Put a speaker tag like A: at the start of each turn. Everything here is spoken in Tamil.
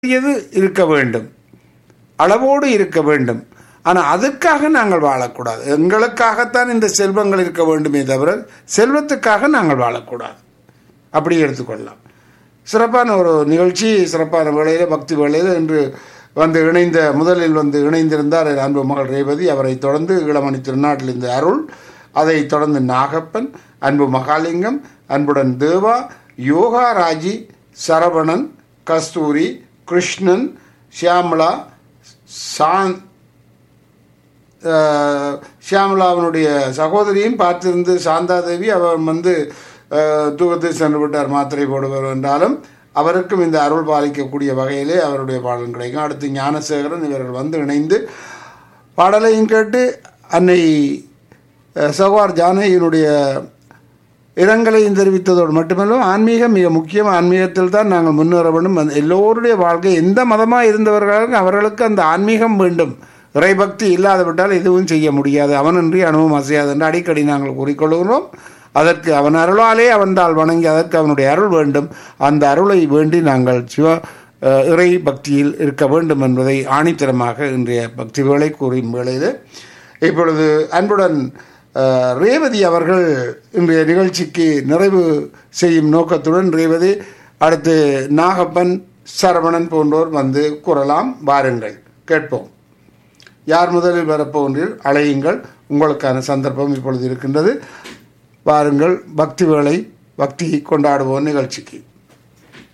A: வேண்டியது இருக்க வேண்டும் அளவோடு இருக்க வேண்டும் ஆனால் அதற்காக நாங்கள் வாழக்கூடாது எங்களுக்காகத்தான் இந்த செல்வங்கள் இருக்க வேண்டுமே தவிர செல்வத்துக்காக நாங்கள் வாழக்கூடாது அப்படி எடுத்துக்கொள்ளலாம் சிறப்பான ஒரு நிகழ்ச்சி சிறப்பான வேளையில் பக்தி வேளையில் இன்று வந்து இணைந்த முதலில் வந்து இணைந்திருந்தார் என் அன்பு மகள் ரேவதி அவரை தொடர்ந்து இளமணி திருநாட்டில் இந்த அருள் அதை தொடர்ந்து நாகப்பன் அன்பு மகாலிங்கம் அன்புடன் தேவா யோகா ராஜி சரவணன் கஸ்தூரி கிருஷ்ணன் ஷியாமலா சாந்த் அஹ், ஷியாமலாவினுடைய சகோதரியும் பார்த்திருந்து சாந்தாதேவி அவர் வந்து அஹ், தூக்கத்தில் சென்று விட்டார் மாத்திரை போடுவர் என்றாலும் அவருக்கும் இந்த அருள் பாலிக்கக்கூடிய வகையிலே அவருடைய பாடல் கிடைக்கும் அடுத்து ஞானசேகரன் இவர்கள் வந்து இணைந்து பாடலையும் கேட்டு அன்னை அஹ், சகோதர் ஜானகியினுடைய இரங்கலையும் தெரிவித்ததோடு மட்டுமல்ல ஆன்மீகம் மிக முக்கியம் ஆன்மீகத்தில் தான் நாங்கள் முன்னேற வேண்டும் அந்த எல்லோருடைய வாழ்க்கை எந்த மதமாக இருந்தவர்களும் அவர்களுக்கு அந்த ஆன்மீகம் வேண்டும் இறைபக்தி இல்லாத விட்டால் எதுவும் செய்ய முடியாது அவனின்றி அனுபவம் அசையாது என்று அடிக்கடி நாங்கள் கூறிக்கொள்கிறோம் அதற்கு அவன் அருளாலே அவன்தால் வணங்கி அதற்கு அவனுடைய அருள் வேண்டும் அந்த அருளை வேண்டி நாங்கள் சிவ அஹ், இறை பக்தியில் இருக்க வேண்டும் என்பதை ஆணித்தரமாக இன்றைய பக்தி வேலை கூறும் வேளையில் இப்பொழுது அன்புடன் அஹ், ரேவதி அவர்கள் இன்றைய நிகழ்ச்சிக்கு நிறைவு செய்யும் நோக்கத்துடன் ரேவதி அடுத்து நாகப்பன் சரவணன் போன்றோர் வந்து கூறலாம் வாருங்கள் கேட்போம் யார் முதலில் வரப்போன்றீர் அழையுங்கள் உங்களுக்கான சந்தர்ப்பம் இப்பொழுது இருக்கின்றது வாருங்கள் பக்தி வேளை பக்தி கொண்டாடுவோம் நிகழ்ச்சிக்கு